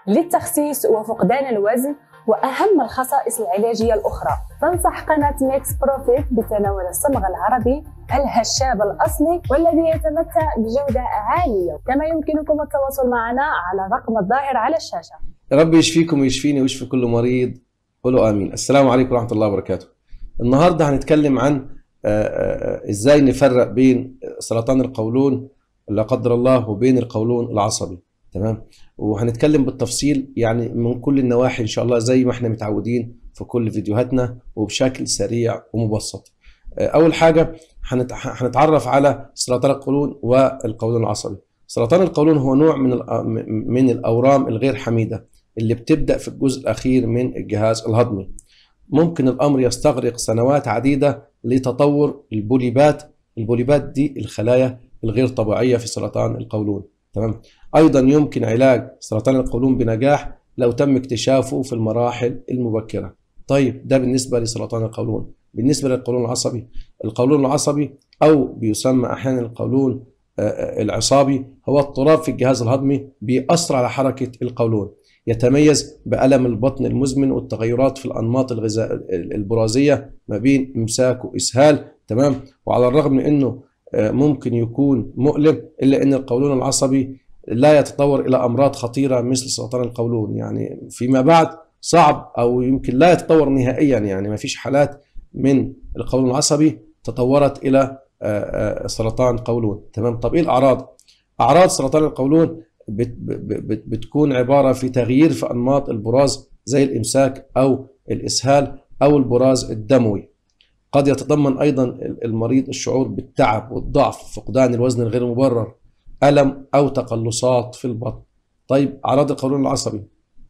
للتخسيس وفقدان الوزن وأهم الخصائص العلاجية الأخرى تنصح قناة ميكس بروفيت بتناول الصمغ العربي الهشاب الأصلي والذي يتمتع بجودة عالية كما يمكنكم التواصل معنا على الرقم الظاهر على الشاشة ربي يشفيكم ويشفيني ويشفي كل مريض قولوا امين السلام عليكم ورحمه الله وبركاته النهارده هنتكلم عن آه، آه، ازاي نفرق بين سرطان القولون لا قدر الله وبين القولون العصبي تمام وهنتكلم بالتفصيل يعني من كل النواحي ان شاء الله زي ما احنا متعودين في كل فيديوهاتنا وبشكل سريع ومبسط آه، اول حاجه هنت- هنتعرف على سرطان القولون والقولون العصبي سرطان القولون هو نوع من الأ- من الاورام الغير حميده اللي بتبدا في الجزء الاخير من الجهاز الهضمي ممكن الامر يستغرق سنوات عديده لتطور البوليبات البوليبات دي الخلايا الغير طبيعيه في سرطان القولون تمام ايضا يمكن علاج سرطان القولون بنجاح لو تم اكتشافه في المراحل المبكره طيب ده بالنسبه لسرطان القولون بالنسبه للقولون العصبي القولون العصبي او بيسمى احيانا القولون آه، آه، العصابي هو اضطراب في الجهاز الهضمي بيأثر على حركه القولون يتميز بألم البطن المزمن والتغيرات في الأنماط الغذاء البرازية ما بين إمساك وإسهال تمام وعلى الرغم من أنه آه، ممكن يكون مؤلم إلا أن القولون العصبي لا يتطور إلى أمراض خطيرة مثل سرطان القولون يعني فيما بعد صعب أو يمكن لا يتطور نهائيا يعني ما فيش حالات من القولون العصبي تطورت إلى آه، آه، سرطان قولون تمام طب إيه الأعراض؟ أعراض سرطان القولون بت بت بتكون عبارة في تغيير في أنماط البراز زي الإمساك أو الإسهال أو البراز الدموي قد يتضمن أيضا المريض الشعور بالتعب والضعف فقدان الوزن الغير مبرر ألم أو تقلصات في البطن طيب أعراض القولون العصبي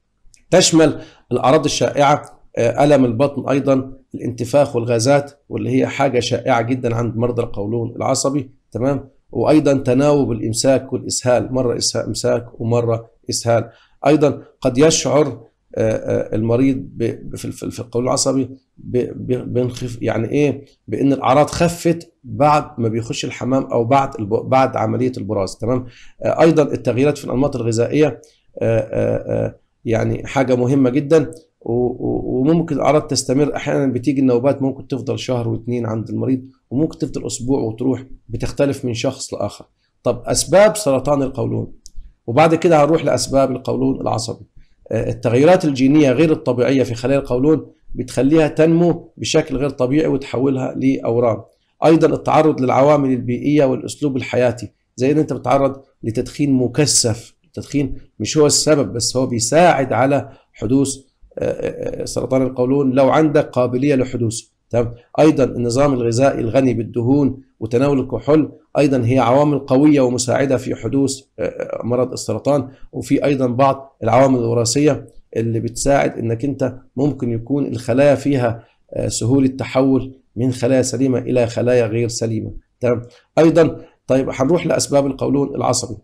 تشمل الأعراض الشائعة آه، ألم البطن أيضا الانتفاخ والغازات واللي هي حاجة شائعة جدا عند مرضى القولون العصبي تمام وايضا تناوب الامساك والاسهال مره إسها- امساك ومره اسهال ايضا قد يشعر آه، آه، المريض ب- ب- في في- في القولون العصبي ب- ب- بانخف يعني ايه بان الاعراض خفت بعد ما بيخش الحمام او بعد الب- بعد عمليه البراز تمام آه، ايضا التغييرات في الانماط الغذائيه آه، آه، آه، يعني حاجه مهمه جدا و- و- وممكن الاعراض تستمر احيانا بتيجي النوبات ممكن تفضل شهر واثنين عند المريض وممكن تفضل اسبوع وتروح بتختلف من شخص لاخر طب اسباب سرطان القولون وبعد كده هنروح لاسباب القولون العصبي آه، التغيرات الجينيه غير الطبيعيه في خلايا القولون بتخليها تنمو بشكل غير طبيعي وتحولها لاورام ايضا التعرض للعوامل البيئيه والاسلوب الحياتي زي ان انت بتتعرض لتدخين مكثف التدخين مش هو السبب بس هو بيساعد على حدوث آه، آه، سرطان القولون لو عندك قابليه لحدوثه تمام ايضا النظام الغذائي الغني بالدهون وتناول الكحول ايضا هي عوامل قويه ومساعده في حدوث آه، مرض السرطان وفي ايضا بعض العوامل الوراثيه اللي بتساعد انك انت ممكن يكون الخلايا فيها آه، سهوله تحول من خلايا سليمه الى خلايا غير سليمه تمام ايضا طيب هنروح لاسباب القولون العصبي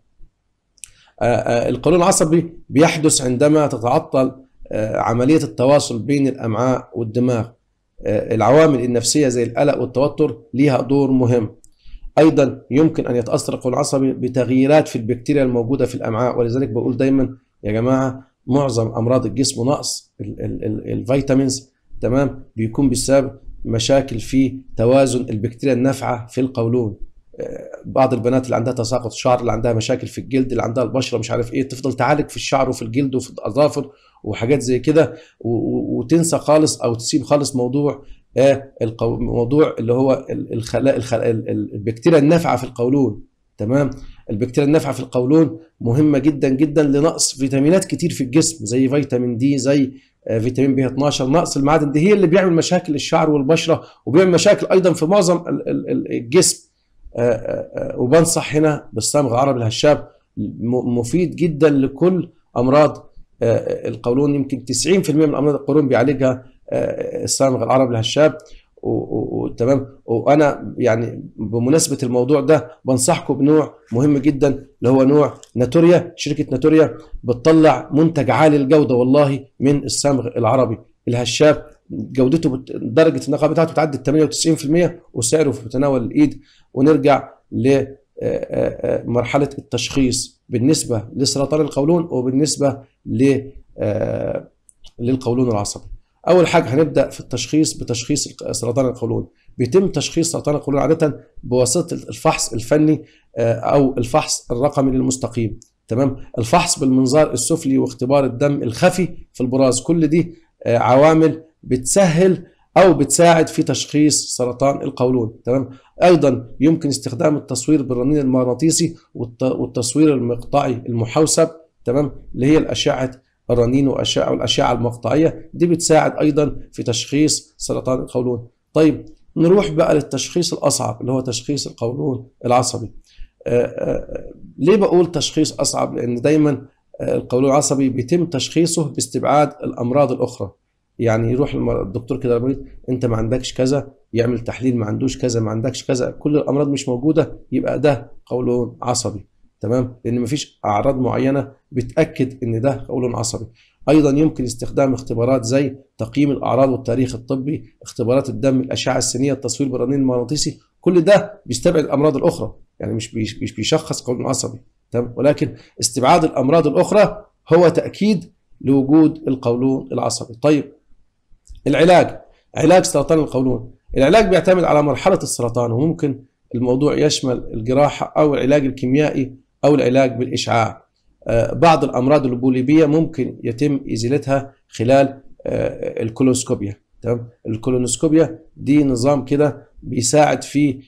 آه، آه، القولون العصبي بيحدث عندما تتعطل آه، عمليه التواصل بين الامعاء والدماغ آه، العوامل النفسيه زي القلق والتوتر ليها دور مهم ايضا يمكن ان يتاثر القولون العصبي بتغييرات في البكتيريا الموجوده في الامعاء ولذلك بقول دايما يا جماعه معظم امراض الجسم ونقص ال- ال- ال- الفيتامينز تمام بيكون بسبب مشاكل في توازن البكتيريا النافعه في القولون آه، بعض البنات اللي عندها تساقط شعر اللي عندها مشاكل في الجلد اللي عندها البشره مش عارف ايه تفضل تعالج في الشعر وفي الجلد وفي الاظافر وحاجات زي كده و- و- وتنسى خالص او تسيب خالص موضوع آه، القو... موضوع اللي هو ال- الخلايا الخلا... ال- ال- البكتيريا النافعه في القولون تمام البكتيريا النافعه في القولون مهمه جدا جدا لنقص فيتامينات كتير في الجسم زي فيتامين دي زي آه، فيتامين بي 12 نقص المعادن دي هي اللي بيعمل مشاكل الشعر والبشره وبيعمل مشاكل ايضا في معظم ال- ال- ال- الجسم آه، آه، آه، وبنصح هنا بالصمغ العربي الهشاب م- مفيد جدا لكل امراض آه، القولون يمكن 90% من امراض القولون بيعالجها آه، الصامغ العربي الهشاب و- و- وتمام وانا يعني بمناسبه الموضوع ده بنصحكم بنوع مهم جدا اللي هو نوع ناتوريا شركه ناتوريا بتطلع منتج عالي الجوده والله من الصمغ العربي الهشاب جودته بت... درجه النقاء بتاعته بتعدي 98% وسعره في متناول الايد ونرجع مرحله التشخيص بالنسبه لسرطان القولون وبالنسبه ل للقولون العصبي. اول حاجه هنبدا في التشخيص بتشخيص سرطان القولون. بيتم تشخيص سرطان القولون عاده بواسطه الفحص الفني او الفحص الرقمي للمستقيم. تمام؟ الفحص بالمنظار السفلي واختبار الدم الخفي في البراز كل دي عوامل بتسهل او بتساعد في تشخيص سرطان القولون تمام ايضا يمكن استخدام التصوير بالرنين المغناطيسي والتصوير المقطعي المحوسب تمام اللي هي الاشعه الرنين واشعه والاشعه المقطعيه دي بتساعد ايضا في تشخيص سرطان القولون طيب نروح بقى للتشخيص الاصعب اللي هو تشخيص القولون العصبي آآ آآ ليه بقول تشخيص اصعب لان دايما القولون العصبي بيتم تشخيصه باستبعاد الامراض الاخرى يعني يروح الدكتور كده المريض انت ما عندكش كذا يعمل تحليل ما عندوش كذا ما عندكش كذا كل الامراض مش موجوده يبقى ده قولون عصبي تمام لان مفيش اعراض معينه بتاكد ان ده قولون عصبي ايضا يمكن استخدام اختبارات زي تقييم الاعراض والتاريخ الطبي اختبارات الدم الاشعه السينيه التصوير بالرنين المغناطيسي كل ده بيستبعد الامراض الاخرى يعني مش مش بيشخص قولون عصبي تمام ولكن استبعاد الامراض الاخرى هو تاكيد لوجود القولون العصبي طيب العلاج علاج سرطان القولون العلاج بيعتمد على مرحلة السرطان وممكن الموضوع يشمل الجراحة أو العلاج الكيميائي أو العلاج بالإشعاع بعض الأمراض البوليبية ممكن يتم إزالتها خلال الكولونسكوبيا تمام الكولونسكوبيا دي نظام كده بيساعد في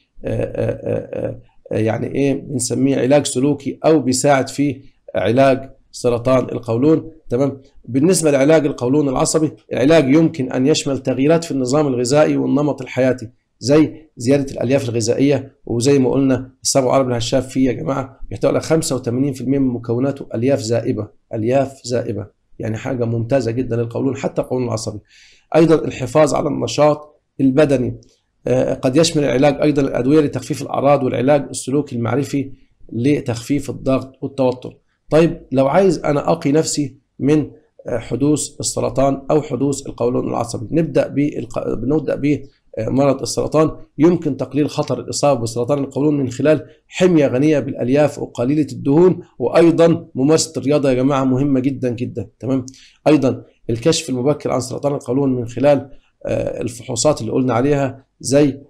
يعني ايه بنسميه علاج سلوكي او بيساعد في علاج سرطان القولون تمام بالنسبه لعلاج القولون العصبي العلاج يمكن ان يشمل تغييرات في النظام الغذائي والنمط الحياتي زي زياده الالياف الغذائيه وزي ما قلنا الصبغ العربي الهشاف فيه يا جماعه بيحتوي على 85% من مكوناته الياف زائبه الياف زائبه يعني حاجه ممتازه جدا للقولون حتى القولون العصبي ايضا الحفاظ على النشاط البدني قد يشمل العلاج ايضا الادويه لتخفيف الاعراض والعلاج السلوكي المعرفي لتخفيف الضغط والتوتر طيب لو عايز انا اقي نفسي من حدوث السرطان او حدوث القولون العصبي نبدا بالق... نبدا بمرض السرطان يمكن تقليل خطر الاصابه بسرطان القولون من خلال حميه غنيه بالالياف وقليله الدهون وايضا ممارسه الرياضه يا جماعه مهمه جدا جدا تمام ايضا الكشف المبكر عن سرطان القولون من خلال الفحوصات اللي قلنا عليها زي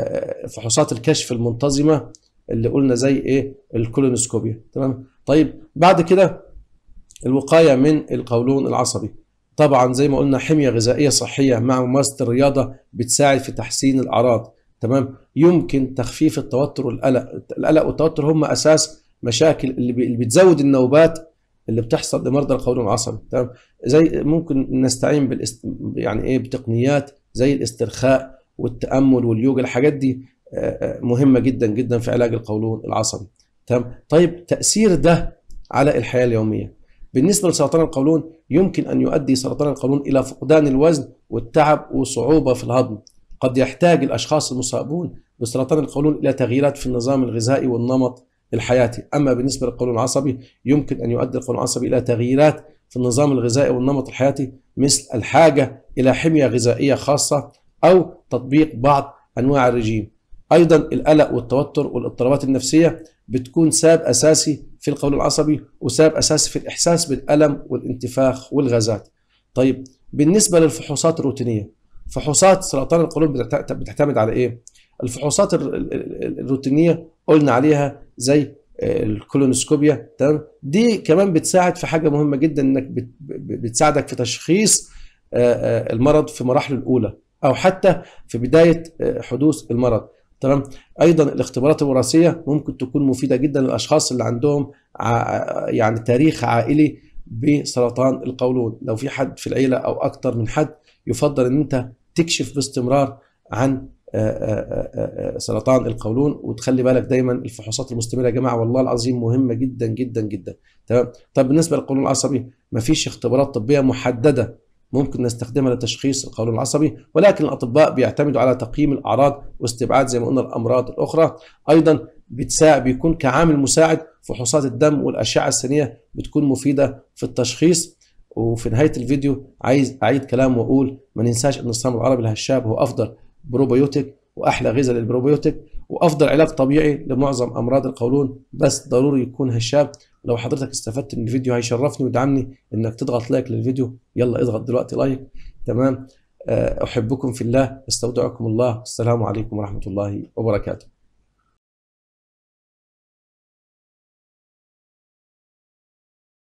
فحوصات الكشف المنتظمه اللي قلنا زي ايه الكولونوسكوبيا تمام طيب بعد كده الوقايه من القولون العصبي طبعا زي ما قلنا حميه غذائيه صحيه مع ممارسه الرياضه بتساعد في تحسين الاعراض تمام يمكن تخفيف التوتر والقلق القلق والتوتر هم اساس مشاكل اللي بتزود النوبات اللي بتحصل لمرضى القولون العصبي تمام زي ممكن نستعين بالاست... يعني ايه بتقنيات زي الاسترخاء والتامل واليوجا الحاجات دي مهمه جدا جدا في علاج القولون العصبي تمام طيب تاثير ده على الحياه اليوميه بالنسبه لسرطان القولون يمكن ان يؤدي سرطان القولون الى فقدان الوزن والتعب وصعوبه في الهضم قد يحتاج الاشخاص المصابون بسرطان القولون الى تغييرات في النظام الغذائي والنمط الحياتي اما بالنسبه للقولون العصبي يمكن ان يؤدي القولون العصبي الى تغييرات في النظام الغذائي والنمط الحياتي مثل الحاجه الى حميه غذائيه خاصه او تطبيق بعض انواع الرجيم ايضا القلق والتوتر والاضطرابات النفسيه بتكون سبب اساسي في القولون العصبي وسبب اساسي في الاحساس بالالم والانتفاخ والغازات طيب بالنسبه للفحوصات الروتينيه فحوصات سرطان القولون بتعتمد على ايه الفحوصات الروتينيه قلنا عليها زي الكولونوسكوبيا تمام دي كمان بتساعد في حاجه مهمه جدا انك بتساعدك في تشخيص المرض في مراحله الاولى او حتى في بدايه حدوث المرض تمام ايضا الاختبارات الوراثيه ممكن تكون مفيده جدا للاشخاص اللي عندهم يعني تاريخ عائلي بسرطان القولون لو في حد في العيله او اكتر من حد يفضل ان انت تكشف باستمرار عن سرطان القولون وتخلي بالك دايما الفحوصات المستمره يا جماعه والله العظيم مهمه جدا جدا جدا تمام طب بالنسبه للقولون العصبي مفيش اختبارات طبيه محدده ممكن نستخدمها لتشخيص القولون العصبي ولكن الاطباء بيعتمدوا على تقييم الاعراض واستبعاد زي ما قلنا الامراض الاخرى ايضا بتساعد بيكون كعامل مساعد فحوصات الدم والاشعه السينيه بتكون مفيده في التشخيص وفي نهايه الفيديو عايز اعيد كلام واقول ما ننساش ان الصمغ العربي الهشاب هو افضل بروبيوتيك واحلى غذاء للبروبيوتيك وافضل علاج طبيعي لمعظم امراض القولون بس ضروري يكون هشاب لو حضرتك استفدت من الفيديو هيشرفني ويدعمني انك تضغط لايك للفيديو يلا اضغط دلوقتي لايك تمام آه، احبكم في الله استودعكم الله السلام عليكم ورحمه الله وبركاته